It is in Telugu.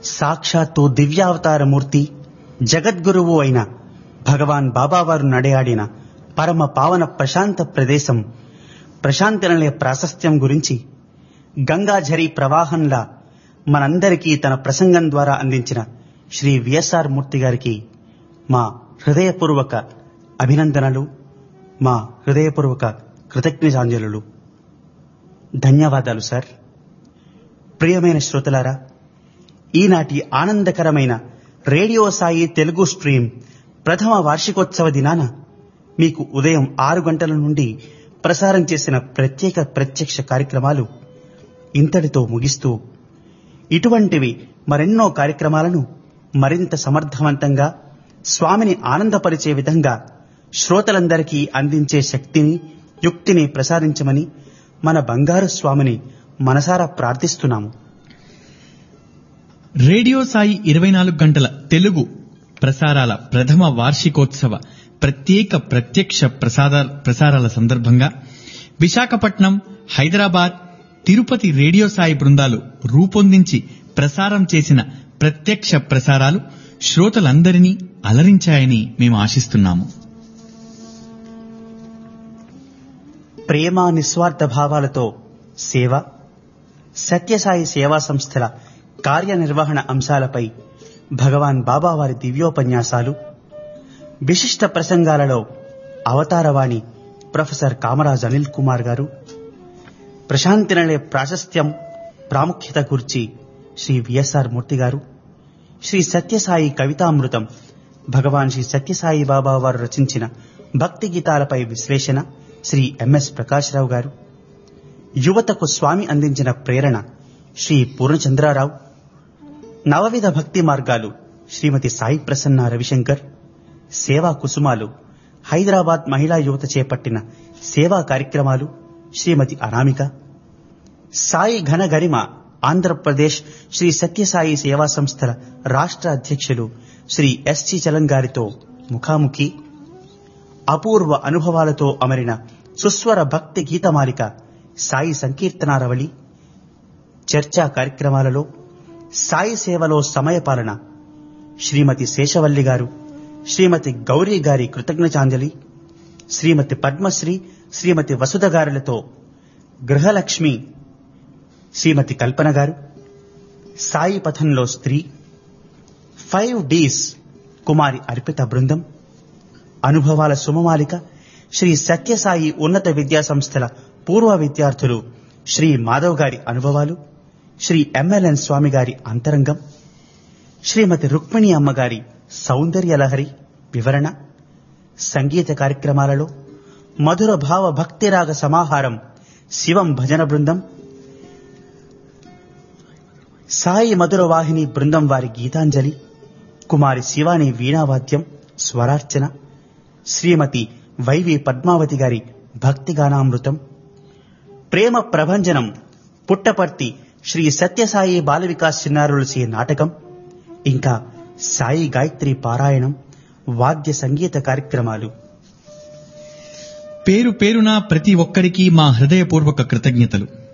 సాక్షాత్తు దివ్యావతారమూర్తి జగద్గురువు అయిన భగవాన్ బాబావారు నడయాడిన పరమ పావన ప్రశాంత ప్రదేశం ప్రశాంతనలే ప్రాశస్త్యం గురించి గంగాఝరి ప్రవాహంలా మనందరికీ తన ప్రసంగం ద్వారా అందించిన శ్రీ విఎస్ఆర్ మూర్తి గారికి మా హృదయపూర్వక అభినందనలు మా హృదయపూర్వక కృతజ్ఞతాంజలులు ధన్యవాదాలు సార్ ప్రియమైన శ్రోతలారా ఈనాటి ఆనందకరమైన రేడియో సాయి తెలుగు స్ట్రీమ్ ప్రథమ వార్షికోత్సవ దినాన మీకు ఉదయం ఆరు గంటల నుండి ప్రసారం చేసిన ప్రత్యేక ప్రత్యక్ష కార్యక్రమాలు ఇంతటితో ముగిస్తూ ఇటువంటివి మరెన్నో కార్యక్రమాలను మరింత సమర్థవంతంగా స్వామిని ఆనందపరిచే విధంగా శ్రోతలందరికీ అందించే శక్తిని యుక్తిని ప్రసారించమని మన బంగారు స్వామిని మనసారా ప్రార్థిస్తున్నాము రేడియో సాయి ఇరవై నాలుగు గంటల తెలుగు ప్రసారాల ప్రథమ వార్షికోత్సవ ప్రత్యేక ప్రత్యక్ష ప్రసాద- ప్రసారాల సందర్భంగా విశాఖపట్నం హైదరాబాద్ తిరుపతి రేడియో సాయి బృందాలు రూపొందించి ప్రసారం చేసిన ప్రత్యక్ష ప్రసారాలు శ్రోతలందరినీ అలరించాయని మేము ఆశిస్తున్నాము ప్రేమ నిస్వార్థ భావాలతో సేవ సత్యసాయి సేవా సంస్థల కార్యనిర్వహణ అంశాలపై భగవాన్ బాబావారి దివ్యోపన్యాసాలు విశిష్ట ప్రసంగాలలో అవతారవాణి ప్రొఫెసర్ కామరాజ్ అనిల్ కుమార్ గారు ప్రశాంతినలే ప్రాశస్త్యం ప్రాముఖ్యత గురించి శ్రీ విఎస్ఆర్ మూర్తి గారు శ్రీ సత్యసాయి కవితామృతం భగవాన్ శ్రీ సత్యసాయి బాబా వారు రచించిన భక్తి గీతాలపై విశ్లేషణ శ్రీ ఎంఎస్ ప్రకాశ్రావు గారు యువతకు స్వామి అందించిన ప్రేరణ శ్రీ పూర్ణచంద్రారావు నవవిధ భక్తి మార్గాలు శ్రీమతి సాయి ప్రసన్న రవిశంకర్ సేవా కుసుమాలు హైదరాబాద్ మహిళా యువత చేపట్టిన సేవా కార్యక్రమాలు శ్రీమతి అనామిక సాయి ఘన గరిమ ఆంధ్రప్రదేశ్ శ్రీ సత్యసాయి సేవా సంస్థల రాష్ట్ర అధ్యక్షులు శ్రీ ఎస్చి చలం గారితో ముఖాముఖి అపూర్వ అనుభవాలతో అమరిన సుస్వర భక్తి గీతమాలిక సాయి సంకీర్తనారవళి చర్చా కార్యక్రమాలలో సాయి సేవలో సమయపాలన శ్రీమతి శేషవల్లి గారు శ్రీమతి గౌరీ గారి కృతజ్ఞతాంజలి శ్రీమతి పద్మశ్రీ శ్రీమతి వసుధ గారులతో గృహలక్ష్మి శ్రీమతి కల్పన గారు సాయి పథంలో స్త్రీ ఫైవ్ డీస్ కుమారి అర్పిత బృందం అనుభవాల సుమమాలిక శ్రీ సత్యసాయి ఉన్నత విద్యా సంస్థల పూర్వ విద్యార్థులు శ్రీ మాధవ్ గారి అనుభవాలు శ్రీ ఎంఎల్ఎన్ స్వామి గారి అంతరంగం శ్రీమతి రుక్మిణి అమ్మగారి సౌందర్య లహరి వివరణ సంగీత కార్యక్రమాలలో మధుర భావ భక్తిరాగ సమాహారం శివం భజన బృందం సాయి మధుర వాహిని బృందం వారి గీతాంజలి కుమారి శివాని వీణావాద్యం స్వరార్చన శ్రీమతి వైవి పద్మావతి గారి భక్తిగానామృతం ప్రేమ ప్రభంజనం పుట్టపర్తి శ్రీ సత్యసాయి బాల వికాస్ చిన్నారులసి నాటకం ఇంకా సాయి గాయత్రి పారాయణం వాద్య సంగీత కార్యక్రమాలు పేరు పేరున ప్రతి ఒక్కరికి మా హృదయపూర్వక కృతజ్ఞతలు